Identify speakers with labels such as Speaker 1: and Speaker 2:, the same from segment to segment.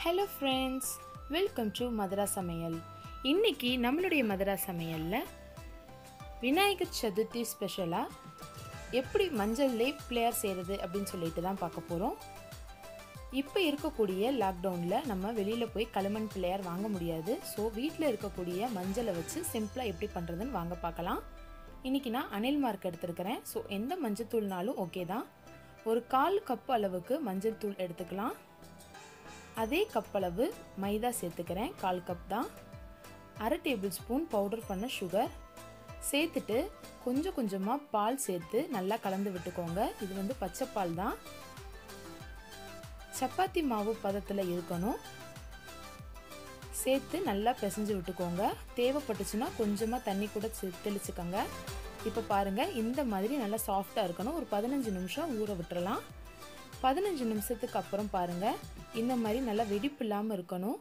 Speaker 1: hello friends welcome to Madhura Samayal இன்னைக்கு நம்மளுடைய மதுரா சமையலில் விநாயகர் சதுர்த்தி ஸ்பெஷலாக எப்படி மஞ்சள்லே பிளேயர் செய்கிறது அப்படின்னு சொல்லிட்டு தான் பார்க்க போகிறோம் இப்போ இருக்கக்கூடிய லாக்டவுனில் நம்ம வெளியில் போய் களிமண் பிள்ளையார் வாங்க முடியாது ஸோ வீட்டில் இருக்கக்கூடிய மஞ்சளை வச்சு சிம்பிளாக எப்படி பண்ணுறதுன்னு வாங்க பார்க்கலாம் இன்றைக்கி நான் அனில் மார்க் எடுத்திருக்கிறேன் ஸோ எந்த மஞ்சள் தூள்னாலும் ஓகே தான் ஒரு கால் கப் அளவுக்கு மஞ்சள் தூள் எடுத்துக்கலாம் அதே கப் அளவு மைதா சேர்த்துக்கிறேன் கால் கப் தான் அரை டேபிள் ஸ்பூன் பவுடர் பண்ண சுகர் சேர்த்துட்டு கொஞ்சம் கொஞ்சமாக பால் சேர்த்து நல்லா கலந்து விட்டுக்கோங்க இது வந்து பச்சை பால் தான் சப்பாத்தி மாவு பதத்தில் இருக்கணும் சேர்த்து நல்லா பிசைஞ்சு விட்டுக்கோங்க தேவைப்பட்டுச்சுன்னா கொஞ்சமாக தண்ணி கூட தெளிச்சுக்கோங்க இப்போ பாருங்கள் இந்த மாதிரி நல்லா சாஃப்டாக இருக்கணும் ஒரு பதினஞ்சு நிமிஷம் ஊற விட்டுறலாம் பதினஞ்சு நிமிஷத்துக்கு அப்புறம் பாருங்கள் இந்த மாதிரி நல்லா வெடிப்பு இல்லாமல் இருக்கணும்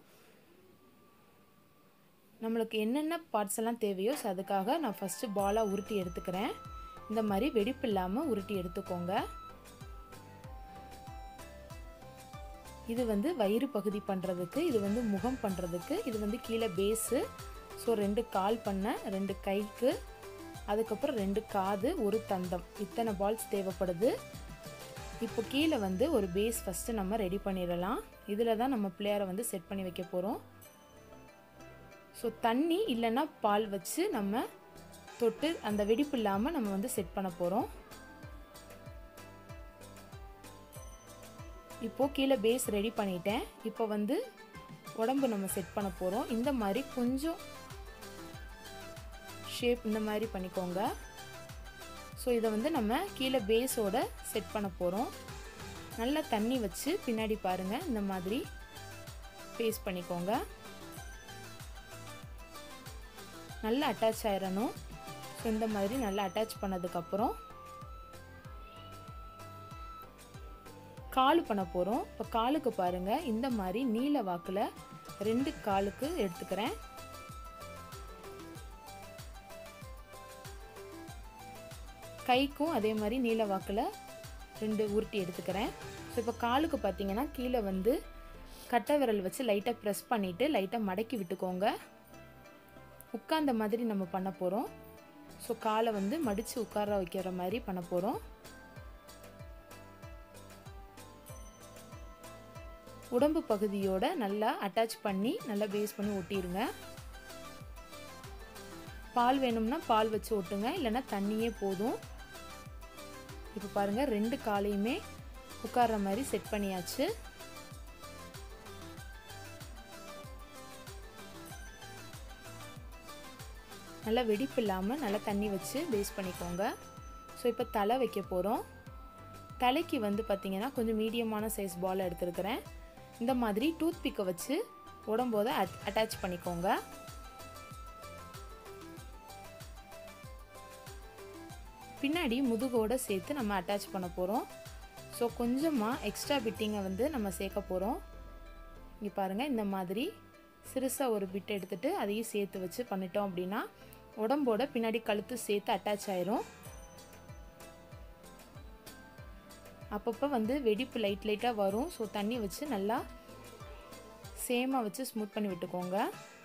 Speaker 1: நம்மளுக்கு என்னென்ன பார்ட்ஸ் எல்லாம் தேவையோ ஸோ அதுக்காக நான் ஃபஸ்ட்டு பாலாக உருட்டி எடுத்துக்கிறேன் இந்த மாதிரி வெடிப்பு இல்லாமல் உருட்டி எடுத்துக்கோங்க இது வந்து வயிறு பகுதி பண்ணுறதுக்கு இது வந்து முகம் பண்ணுறதுக்கு இது வந்து கீழே பேஸு ஸோ ரெண்டு கால் பண்ண ரெண்டு கைக்கு அதுக்கப்புறம் ரெண்டு காது ஒரு தந்தம் இத்தனை பால்ஸ் தேவைப்படுது இப்போ கீழே வந்து ஒரு பேஸ் ஃபஸ்ட்டு நம்ம ரெடி பண்ணிடலாம் இதில் தான் நம்ம பிளேயரை வந்து செட் பண்ணி வைக்க போகிறோம் ஸோ தண்ணி இல்லைன்னா பால் வச்சு நம்ம தொட்டு அந்த வெடிப்பு இல்லாமல் நம்ம வந்து செட் பண்ண போகிறோம் இப்போது கீழே பேஸ் ரெடி பண்ணிட்டேன் இப்போ வந்து உடம்பு நம்ம செட் பண்ண போகிறோம் இந்த மாதிரி கொஞ்சம் ஷேப் இந்த மாதிரி பண்ணிக்கோங்க ஸோ இதை வந்து நம்ம கீழே பேஸோட செட் பண்ண போகிறோம் நல்லா தண்ணி வச்சு பின்னாடி பாருங்கள் இந்த மாதிரி பேஸ்ட் பண்ணிக்கோங்க நல்லா அட்டாச் ஆயிடணும் ஸோ இந்த மாதிரி நல்லா அட்டாச் பண்ணதுக்கப்புறம் காலு பண்ண போகிறோம் இப்போ காலுக்கு பாருங்கள் இந்த மாதிரி நீல வாக்கில் ரெண்டு காலுக்கு எடுத்துக்கிறேன் கைக்கும் அதே மாதிரி நீல வாக்கில் ரெண்டு உருட்டி எடுத்துக்கிறேன் ஸோ இப்போ காலுக்கு பார்த்தீங்கன்னா கீழே வந்து கட்டை விரல் வச்சு லைட்டாக ப்ரெஸ் பண்ணிவிட்டு லைட்டாக மடக்கி விட்டுக்கோங்க உட்காந்த மாதிரி நம்ம பண்ண போகிறோம் ஸோ காலை வந்து மடித்து உட்கார வைக்கிற மாதிரி பண்ண போகிறோம் உடம்பு பகுதியோட நல்லா அட்டாச் பண்ணி நல்லா பேஸ் பண்ணி ஒட்டிடுங்க பால் வேணும்னா பால் வச்சு ஒட்டுங்க இல்லைன்னா தண்ணியே போதும் இப்போ பாருங்கள் ரெண்டு காலையுமே உட்கார்ற மாதிரி செட் பண்ணியாச்சு நல்லா வெடிப்பு இல்லாமல் நல்லா தண்ணி வச்சு பேஸ் பண்ணிக்கோங்க ஸோ இப்போ தலை வைக்க போகிறோம் தலைக்கு வந்து பார்த்திங்கன்னா கொஞ்சம் மீடியமான சைஸ் பால் எடுத்துருக்கிறேன் இந்த மாதிரி டூத் பிக்கை வச்சு உடம்போத அட்டாச் பண்ணிக்கோங்க பின்னாடி முதுகோடு சேர்த்து நம்ம அட்டாச் பண்ண போகிறோம் ஸோ கொஞ்சமாக எக்ஸ்ட்ரா பிட்டிங்கை வந்து நம்ம சேர்க்க போகிறோம் இங்கே பாருங்கள் இந்த மாதிரி சிறுசாக ஒரு பிட் எடுத்துகிட்டு அதையும் சேர்த்து வச்சு பண்ணிட்டோம் அப்படின்னா உடம்போட பின்னாடி கழுத்து சேர்த்து அட்டாச் ஆயிரும் அப்பப்போ வந்து வெடிப்பு லைட் லைட்டாக வரும் ஸோ தண்ணி வச்சு நல்லா சேமாக வச்சு ஸ்மூத் பண்ணி விட்டுக்கோங்க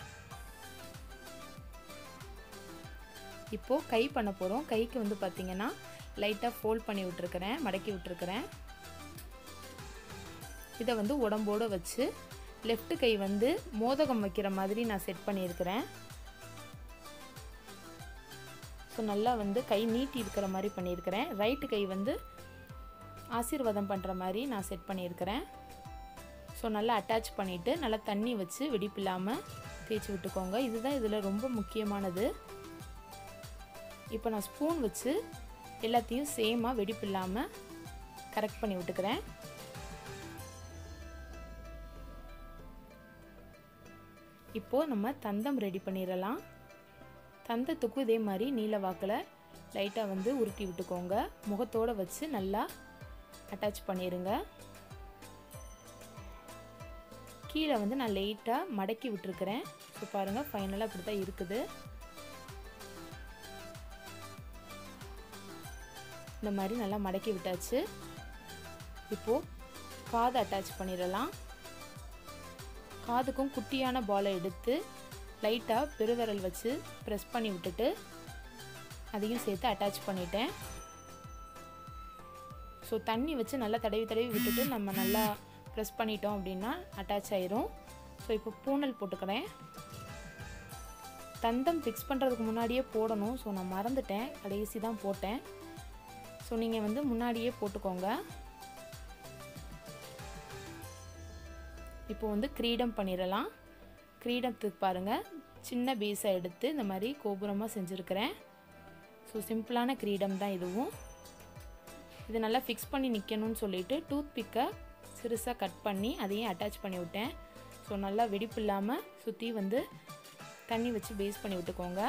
Speaker 1: இப்போது கை பண்ண போகிறோம் கைக்கு வந்து பார்த்திங்கன்னா லைட்டாக ஃபோல்ட் பண்ணி விட்டுருக்கிறேன் மடக்கி விட்டுருக்கிறேன் இதை வந்து உடம்போடு வச்சு லெஃப்ட் கை வந்து மோதகம் வைக்கிற மாதிரி நான் செட் பண்ணியிருக்கிறேன் ஸோ நல்லா வந்து கை நீட்டி இருக்கிற மாதிரி பண்ணியிருக்கிறேன் ரைட்டு கை வந்து ஆசீர்வாதம் பண்ணுற மாதிரி நான் செட் பண்ணியிருக்கிறேன் ஸோ நல்லா அட்டாச் பண்ணிவிட்டு நல்லா தண்ணி வச்சு வெடிப்பு இல்லாமல் தேய்ச்சி விட்டுக்கோங்க இதுதான் இதில் ரொம்ப முக்கியமானது இப்போ நான் ஸ்பூன் வச்சு எல்லாத்தையும் சேமாக வெடிப்பு இல்லாமல் கரெக்ட் பண்ணி விட்டுக்கிறேன் இப்போது நம்ம தந்தம் ரெடி பண்ணிடலாம் தந்தத்துக்கும் இதே மாதிரி நீல வாக்கில் லைட்டாக வந்து உருட்டி விட்டுக்கோங்க முகத்தோடு வச்சு நல்லா அட்டாச் பண்ணிடுங்க கீழே வந்து நான் லைட்டாக மடக்கி விட்டுருக்கிறேன் ஸோ பாருங்கள் ஃபைனலாக இப்படி தான் இருக்குது இந்த மாதிரி நல்லா மடக்கி விட்டாச்சு இப்போது காதை அட்டாச் பண்ணிடலாம் காதுக்கும் குட்டியான பாலை எடுத்து லைட்டாக பெருவிரல் வச்சு ப்ரெஸ் பண்ணி விட்டுட்டு அதையும் சேர்த்து அட்டாச் பண்ணிட்டேன் ஸோ தண்ணி வச்சு நல்லா தடவி தடவி விட்டுட்டு நம்ம நல்லா ப்ரெஸ் பண்ணிட்டோம் அப்படின்னா அட்டாச் ஆயிரும் ஸோ இப்போ பூனல் போட்டுக்கிறேன் தந்தம் ஃபிக்ஸ் பண்ணுறதுக்கு முன்னாடியே போடணும் ஸோ நான் மறந்துட்டேன் கடைசி தான் போட்டேன் ஸோ நீங்கள் வந்து முன்னாடியே போட்டுக்கோங்க இப்போ வந்து கிரீடம் பண்ணிடலாம் கிரீடத்துக்கு பாருங்கள் சின்ன பீஸை எடுத்து இந்த மாதிரி கோபுரமாக செஞ்சுருக்கிறேன் ஸோ சிம்பிளான கிரீடம் தான் இதுவும் இது நல்லா ஃபிக்ஸ் பண்ணி நிற்கணும்னு சொல்லிட்டு டூத் பிக்கை சிறுசாக கட் பண்ணி அதையும் அட்டாச் பண்ணி விட்டேன் ஸோ நல்லா வெடிப்பு இல்லாமல் சுற்றி வந்து தண்ணி வச்சு பேஸ் பண்ணி விட்டுக்கோங்க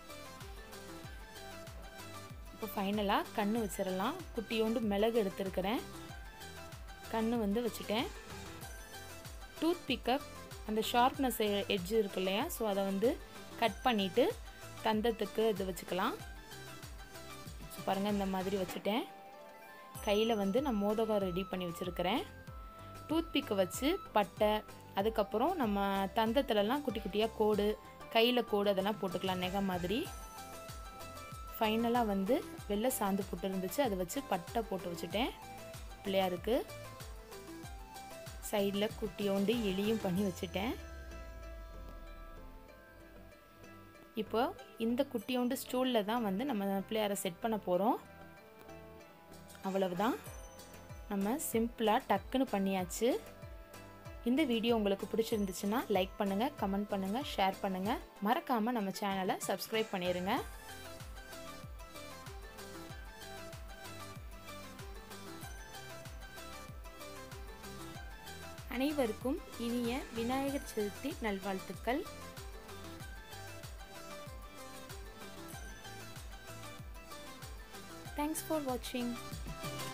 Speaker 1: இப்போ ஃபைனலாக கண் வச்சிடலாம் குட்டியோண்டு மிளகு எடுத்துருக்கிறேன் கண் வந்து வச்சுட்டேன் டூத் பிக்கப் அந்த ஷார்ப்னஸ் எட்ஜ் இருக்கு இல்லையா ஸோ அதை வந்து கட் பண்ணிவிட்டு தந்தத்துக்கு இது வச்சுக்கலாம் ஸோ பாருங்கள் இந்த மாதிரி வச்சுட்டேன் கையில் வந்து நான் மோதகம் ரெடி பண்ணி வச்சுருக்கிறேன் டூத் பிக்கை வச்சு பட்டை அதுக்கப்புறம் நம்ம தந்தத்துலலாம் குட்டி குட்டியாக கோடு கையில் கோடு அதெல்லாம் போட்டுக்கலாம் நெகை மாதிரி ஃபைனலாக வந்து வெள்ளை சாந்து போட்டு இருந்துச்சு அதை வச்சு பட்டை போட்டு வச்சுட்டேன் பிள்ளையாருக்கு சைடில் குட்டியோண்டு எலியும் பண்ணி வச்சுட்டேன் இப்போ இந்த குட்டியோண்டு ஸ்டூலில் தான் வந்து நம்ம பிள்ளையாரை செட் பண்ண போகிறோம் அவ்வளவுதான் நம்ம சிம்பிளாக டக்குன்னு பண்ணியாச்சு இந்த வீடியோ உங்களுக்கு பிடிச்சிருந்துச்சுன்னா லைக் பண்ணுங்கள் கமெண்ட் பண்ணுங்கள் ஷேர் பண்ணுங்கள் மறக்காமல் நம்ம சேனலை சப்ஸ்கிரைப் பண்ணிடுங்க அனைவருக்கும் இனிய விநாயகர் சதுர்த்தி நல்வாழ்த்துக்கள் தேங்க்ஸ் ஃபார் வாட்சிங்